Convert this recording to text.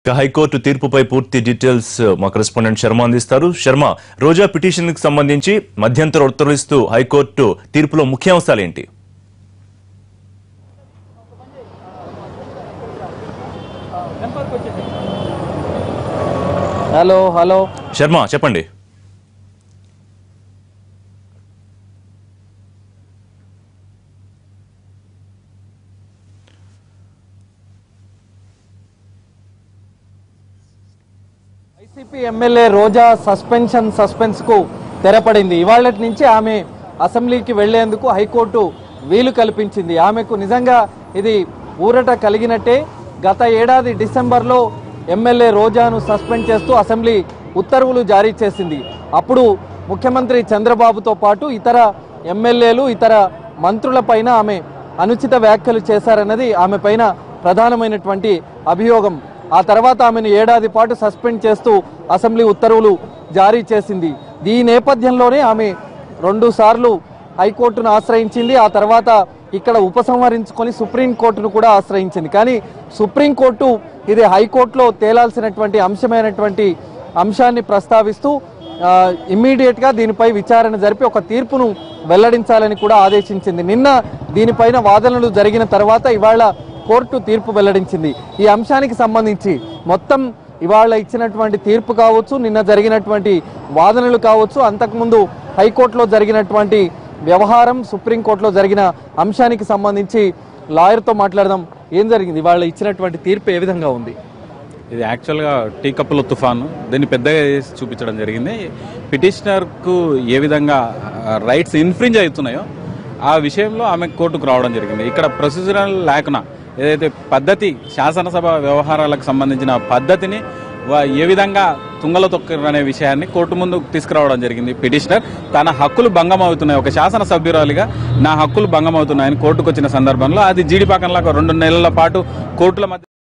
ఇక హైకోర్టు తీర్పుపై పూర్తి డీటెయిల్స్ మా కరెస్పాండెంట్ శర్మ అందిస్తారు శర్మ రోజా పిటిషన్ కి సంబంధించి మధ్యంతర ఉత్తర్వులిస్తూ హైకోర్టు తీర్పులో ముఖ్యాంశాలేంటి హలో హలో శర్మ చెప్పండి YCP MLA Roja suspension suspense కు తెరపడింది ఇవాళ నుంచి ఆమె అసెంబ్లీకి వెళ్లేందుకు హైకోర్టు వీలు కల్పించింది ఆమెకు నిజంగా ఇది ఊరట కలిగినట్టే గత ఏడాది డిసెంబర్లో ఎమ్మెల్యే రోజాను సస్పెండ్ చేస్తూ అసెంబ్లీ ఉత్తర్వులు జారీ చేసింది అప్పుడు ముఖ్యమంత్రి చంద్రబాబుతో పాటు ఇతర ఎమ్మెల్యేలు ఇతర మంత్రులపైన ఆమె అనుచిత వ్యాఖ్యలు చేశారన్నది ఆమె పైన ప్రధానమైనటువంటి అభియోగం ఆ తర్వాత ఆమెను ఏడాది పాటు సస్పెండ్ చేస్తూ అసెంబ్లీ ఉత్తర్వులు జారీ చేసింది ఈ నేపథ్యంలోనే ఆమె రెండు సార్లు హైకోర్టును ఆశ్రయించింది ఆ తర్వాత ఇక్కడ ఉపసంహరించుకొని సుప్రీంకోర్టును కూడా ఆశ్రయించింది కానీ సుప్రీంకోర్టు ఇది హైకోర్టులో తేలాల్సినటువంటి అంశమైనటువంటి అంశాన్ని ప్రస్తావిస్తూ ఇమ్మీడియట్ గా దీనిపై విచారణ జరిపి ఒక తీర్పును వెల్లడించాలని కూడా ఆదేశించింది నిన్న దీనిపైన వాదనలు జరిగిన తర్వాత ఇవాళ కోర్టు తీర్పు వెల్లడించింది ఈ అంశానికి సంబంధించి మొత్తం ఇవాళ ఇచ్చినటువంటి తీర్పు కావచ్చు నిన్న జరిగినటువంటి వాదనలు కావచ్చు అంతకుముందు హైకోర్టులో జరిగినటువంటి వ్యవహారం సుప్రీంకోర్టులో జరిగిన అంశానికి సంబంధించి లాయర్తో మాట్లాడదాం ఏం జరిగింది ఇవాళ ఇచ్చినటువంటి తీర్పు ఏ విధంగా ఉంది ఇది యాక్చువల్గా టీ కప్పుల తుఫాను దీన్ని పెద్దగా చేసి చూపించడం జరిగింది పిటిషనర్కు ఏ విధంగా రైట్స్ ఇన్ఫ్రింజ్ అవుతున్నాయో ఆ విషయంలో ఆమె కోర్టుకు రావడం జరిగింది ఇక్కడ ప్రొసీజరల్ లేకున ఏదైతే పద్ధతి శాసనసభ వ్యవహారాలకు సంబంధించిన పద్ధతిని వా- ఏ విధంగా తుంగలో తొక్కరు అనే విషయాన్ని కోర్టు ముందు తీసుకురావడం జరిగింది పిటిషనర్ తన హక్కులు భంగం అవుతున్నాయి ఒక శాసన సభ్యురాలిగా నా హక్కులు భంగం అవుతున్నాయని కోర్టుకు వచ్చిన సందర్భంలో అది జీడిపాకంలాగా రెండు నెలల పాటు కోర్టుల మధ్య